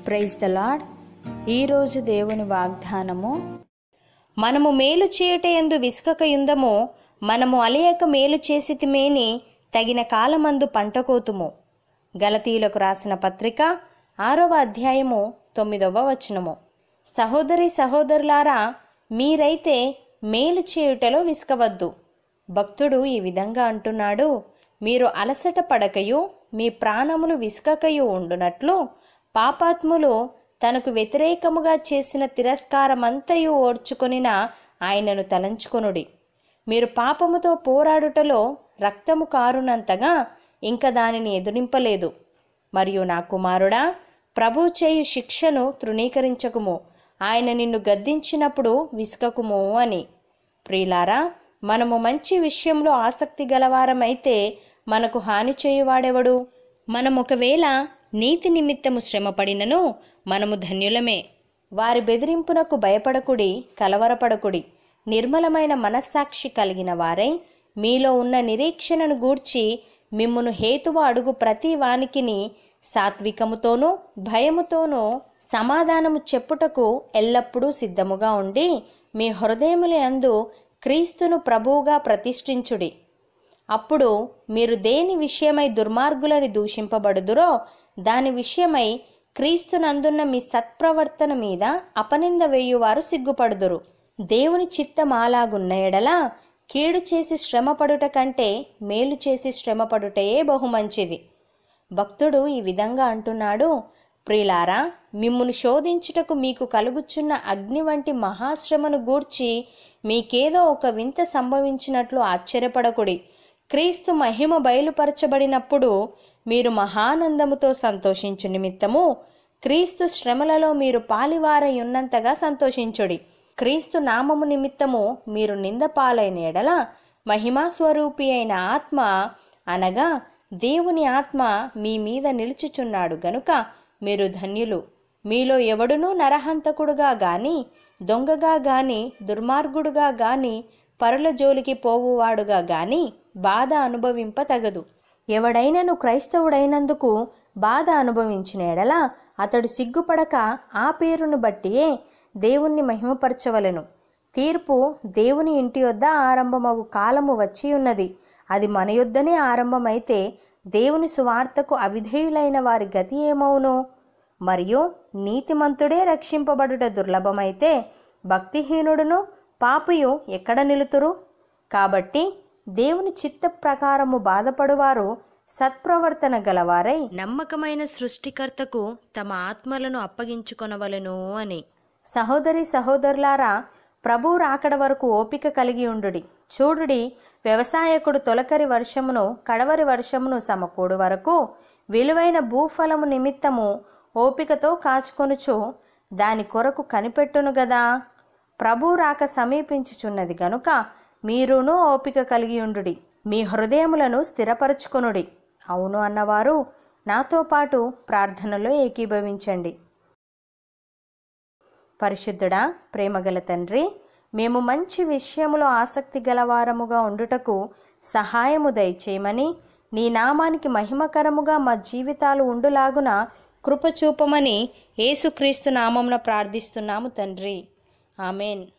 praise the lord ఈరోజు దేవుని వాగ్దానము మనము మేలు చేయుట ఎందు విసుకకయుందము మనము అలయక మేలు చేసితిమేని తగిన కాలమందు పంటకోతుము గలతీయులకు రాసిన పత్రిక ఆరవ అధ్యాయము తొమ్మిదవ వచనము సహోదరి సహోదరులారా మీరైతే మేలు చేయుటలో విసుకవద్దు భక్తుడు ఈ విధంగా అంటున్నాడు మీరు అలసట పడకయు మీ ప్రాణములు విసుకకయు ఉండునట్లు పాపాత్ములు తనకు వ్యతిరేకముగా చేసిన తిరస్కారమంతయు ఓర్చుకొనిన ఆయనను తలంచుకొనుడి మీరు పాపముతో పోరాడుటలో రక్తము కారునంతగా ఇంక దానిని ఎదురింపలేదు మరియు నా కుమారుడా ప్రభు చేయు శిక్షను తృణీకరించకుము ఆయన నిన్ను గద్దించినప్పుడు విసుకకుము అని ప్రియులారా మనము మంచి విషయంలో ఆసక్తి గలవారమైతే మనకు హాని చేయువాడెవడు మనం ఒకవేళ నీతి నిమిత్తము శ్రమపడినను మనము ధన్యులమే వారి బెదిరింపునకు భయపడకుడి కలవరపడకుడి నిర్మలమైన మనస్సాక్షి కలిగిన వారై మీలో ఉన్న నిరీక్షణను గూర్చి మిమ్మును హేతువ అడుగు ప్రతి వానికిని సాత్వికముతోనూ భయముతోనూ సమాధానము చెప్పుటకు ఎల్లప్పుడూ సిద్ధముగా ఉండి మీ హృదయముల యందు క్రీస్తును ప్రభువుగా ప్రతిష్ఠించుడి అప్పుడు మీరు దేని విషయమై దుర్మార్గులని దూషింపబడుదురో దాని విషయమై క్రీస్తునందున్న మీ సత్ప్రవర్తన మీద అపనింద వేయువారు సిగ్గుపడుదురు దేవుని చిత్తం అలాగున్న ఎడల కీడు చేసి శ్రమపడుట కంటే మేలు చేసి శ్రమపడుటయే బహుమంచిది భక్తుడు ఈ విధంగా అంటున్నాడు ప్రియులారా మిమ్మును శోధించుటకు మీకు కలుగుచున్న అగ్ని వంటి మహాశ్రమను గూర్చి మీకేదో ఒక వింత సంభవించినట్లు ఆశ్చర్యపడకుడి క్రీస్తు మహిమ బయలుపరచబడినప్పుడు మీరు మహానందముతో సంతోషించు నిమిత్తము క్రీస్తు శ్రమలలో మీరు పాలివారై ఉన్నంతగా సంతోషించుడి క్రీస్తు నామము నిమిత్తము మీరు నిందపాలైన ఎడల మహిమా స్వరూపి అయిన ఆత్మ అనగా దేవుని ఆత్మ మీ మీద నిలుచుచున్నాడు గనుక మీరు ధన్యులు మీలో ఎవడునూ నరహంతకుడుగా గాని దొంగగా గాని దుర్మార్గుడుగా గాని పరుల జోలికి పోవువాడుగా గాని బాధ అనుభవింప తగదు ఎవడైనను క్రైస్తవుడైనందుకు బాధ అనుభవించిన ఎడల అతడు సిగ్గుపడక ఆ పేరును బట్టియే దేవుణ్ణి మహిమపరచవలెను తీర్పు దేవుని ఇంటి యొద్ద ఆరంభమగు కాలము వచ్చి ఉన్నది అది మన యొద్దనే ఆరంభమైతే దేవుని సువార్తకు అవిధేయులైన వారి గతి ఏమవును మరియు నీతిమంతుడే రక్షింపబడుట దుర్లభమైతే భక్తిహీనుడును పాపియు ఎక్కడ నిలుతురు కాబట్టి దేవుని చిత్త ప్రకారము బాధపడువారు సత్ప్రవర్తన గలవారై నమ్మకమైన సృష్టికర్తకు తమ ఆత్మలను అప్పగించుకొనవలెను అని సహోదరి సహోదరులారా ప్రభు రాకడ వరకు ఓపిక కలిగి ఉండుడి చూడుడి వ్యవసాయకుడు తొలకరి వర్షమును కడవరి వర్షమును సమకూడు వరకు విలువైన భూఫలము నిమిత్తము ఓపికతో కాచుకొనుచు దాని కొరకు కనిపెట్టును గదా ప్రభు రాక సమీపించుచున్నది గనుక మీరును ఓపిక కలిగి ఉండుడి మీ హృదయములను స్థిరపరచుకొనుడి అవును అన్నవారు నాతో పాటు ప్రార్థనలో ఏకీభవించండి పరిశుద్ధుడా ప్రేమగల తండ్రి మేము మంచి విషయములో ఆసక్తి గలవారముగా ఉండుటకు సహాయము దయచేయమని నీ నామానికి మహిమకరముగా మా జీవితాలు ఉండులాగున కృప చూపమని యేసుక్రీస్తు నామంన ప్రార్థిస్తున్నాము తండ్రి ఆమెన్